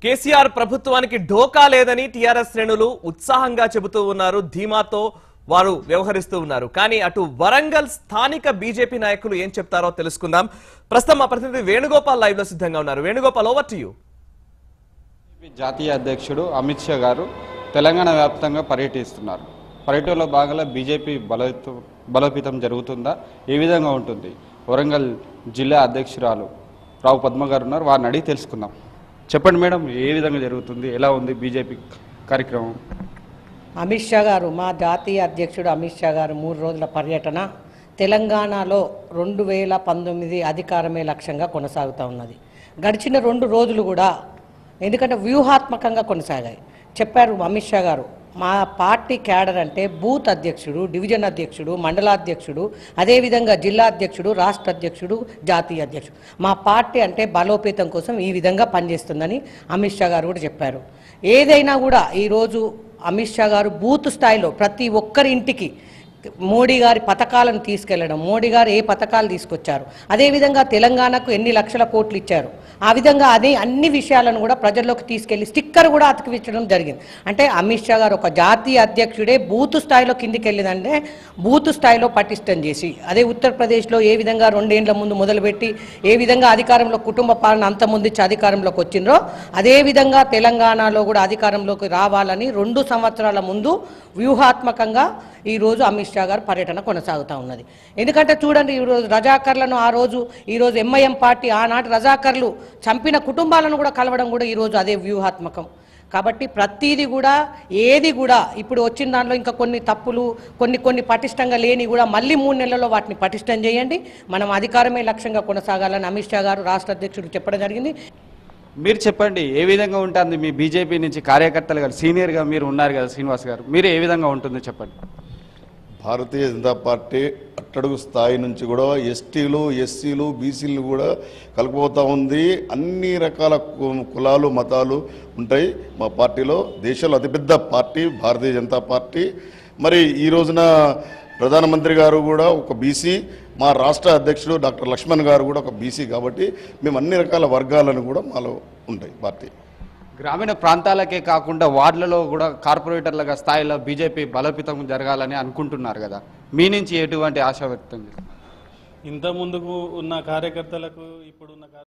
కేసీఆర్ ప్రభుత్వానికి ఢోకా లేదని టీఆర్ఎస్ శ్రేణులు ఉత్సాహంగా చెబుతూ ఉన్నారు ధీమాతో వారు వ్యవహరిస్తూ ఉన్నారు కానీ అటు వరంగల్ స్థానిక బీజేపీ నాయకులు ఏం చెప్తారో తెలుసుకుందాం ప్రస్తుతం మా ప్రతినిధి వేణుగోపాల్ లైవ్ లో సిద్ధంగా ఉన్నారు Venugopal over to you BJP జాతీయ అధ్యక్షుడు అమిత్ షా గారు తెలంగాణ వ్యాప్తంగా పర్యటిస్తున్నారు పర్యటనలో భాగంగా బీజేపీ బలోపేత బలోపేతం జరుగుతుందా ఏ విధంగా ఉంటుంది వరంగల్ జిల్లా అధ్యక్షురాలు రావు పద్మ గారు ఉన్నారు వారిని అడిగి తెలుసుకుందాం చెప్పండి మేడం ఏ విధంగా జరుగుతుంది ఎలా ఉంది బీజేపీ కార్యక్రమం అమిత్ షా గారు మా జాతీయ అధ్యక్షుడు అమిత్ షా గారు మూడు రోజుల పర్యటన తెలంగాణలో రెండు వేల పంతొమ్మిది అధికారమే లక్ష్యంగా కొనసాగుతూ ఉన్నది గడిచిన రెండు రోజులు కూడా ఎందుకంటే వ్యూహాత్మకంగా కొనసాగాయి చెప్పారు అమిత్ షా గారు మా పార్టీ క్యాడర్ అంటే బూత్ అధ్యక్షుడు డివిజన్ అధ్యక్షుడు మండలాధ్యక్షుడు అదేవిధంగా జిల్లా అధ్యక్షుడు రాష్ట్ర అధ్యక్షుడు జాతీయ అధ్యక్షుడు మా పార్టీ అంటే బలోపేతం కోసం ఈ విధంగా పనిచేస్తుందని అమిత్ షా గారు కూడా చెప్పారు ఏదైనా కూడా ఈరోజు అమిత్ షా గారు బూత్ స్థాయిలో ప్రతి ఒక్కరి ఇంటికి మోడీ గారి పథకాలను తీసుకెళ్లడం మోడీ గారు ఏ పథకాలు తీసుకొచ్చారు అదేవిధంగా తెలంగాణకు ఎన్ని లక్షల కోట్లు ఇచ్చారు ఆ విధంగా అదే అన్ని విషయాలను కూడా ప్రజల్లోకి తీసుకెళ్లి స్టిక్కర్ కూడా అతికించడం జరిగింది అంటే అమిత్ షా గారు ఒక జాతీయ అధ్యక్షుడే బూత్ స్థాయిలో కిందికి వెళ్ళిందంటే బూత్ స్థాయిలో పటిష్టం చేసి అదే ఉత్తరప్రదేశ్లో ఏ విధంగా రెండేండ్ల ముందు మొదలుపెట్టి ఏ విధంగా అధికారంలో కుటుంబ పాలన అంతమొందించి అధికారంలోకి వచ్చిండ్రో అదే విధంగా తెలంగాణలో కూడా అధికారంలోకి రావాలని రెండు సంవత్సరాల ముందు వ్యూహాత్మకంగా ఈ రోజు అమిత్ షా గారు పర్యటన కొనసాగుతూ ఉన్నది ఎందుకంటే చూడండి ఈరోజు రజాకర్లను ఆ రోజు ఈరోజు ఎంఐఎం పార్టీ ఆనాటి రజాకర్లు చంపిన కుటుంబాలను కూడా కలవడం కూడా ఈరోజు అదే వ్యూహాత్మకం కాబట్టి ప్రతిదీ కూడా ఏది కూడా ఇప్పుడు వచ్చిన దాంట్లో ఇంకా కొన్ని తప్పులు కొన్ని కొన్ని పటిష్టంగా లేని కూడా మళ్ళీ మూడు నెలల్లో వాటిని పటిష్టం చేయండి మనం అధికారమే లక్ష్యంగా కొనసాగాలని అమిత్ షా గారు రాష్ట్ర అధ్యక్షుడు చెప్పడం జరిగింది మీరు చెప్పండి ఏ విధంగా ఉంటుంది మీ బీజేపీ నుంచి కార్యకర్తలు గారు సీనియర్గా మీరు ఉన్నారు కదా శ్రీనివాస్ గారు మీరు ఏ విధంగా ఉంటుందో చెప్పండి భారతీయ జనతా పార్టీ అట్టడుగు స్థాయి నుంచి కూడా ఎస్టీలు ఎస్సీలు బీసీలు కూడా కలుపుపోతూ ఉంది అన్ని రకాల కు- కులాలు మతాలు ఉంటాయి మా పార్టీలో దేశంలో అతిపెద్ద పార్టీ భారతీయ జనతా పార్టీ మరి ఈ రోజున ప్రధానమంత్రి గారు కూడా ఒక బీసీ మా రాష్ట్ర అధ్యక్షుడు డాక్టర్ లక్ష్మణ్ గారు కూడా ఒక బీసీ కాబట్టి మేము అన్ని రకాల వర్గాలను కూడా మాలో ఉంటాయి పార్టీ గ్రామీణ ప్రాంతాలకే కాకుండా వార్డులలో కూడా కార్పొరేటర్ల స్థాయిలో బీజేపీ బలోపేతం జరగాలని అనుకుంటున్నారు కదా మీ నుంచి ఎటువంటి ఆశ వ్యక్తం చేస్తున్నారు? ఇంత ముందుకు ఉన్న కార్యకర్తలకు ఇప్పుడున్న కార్య-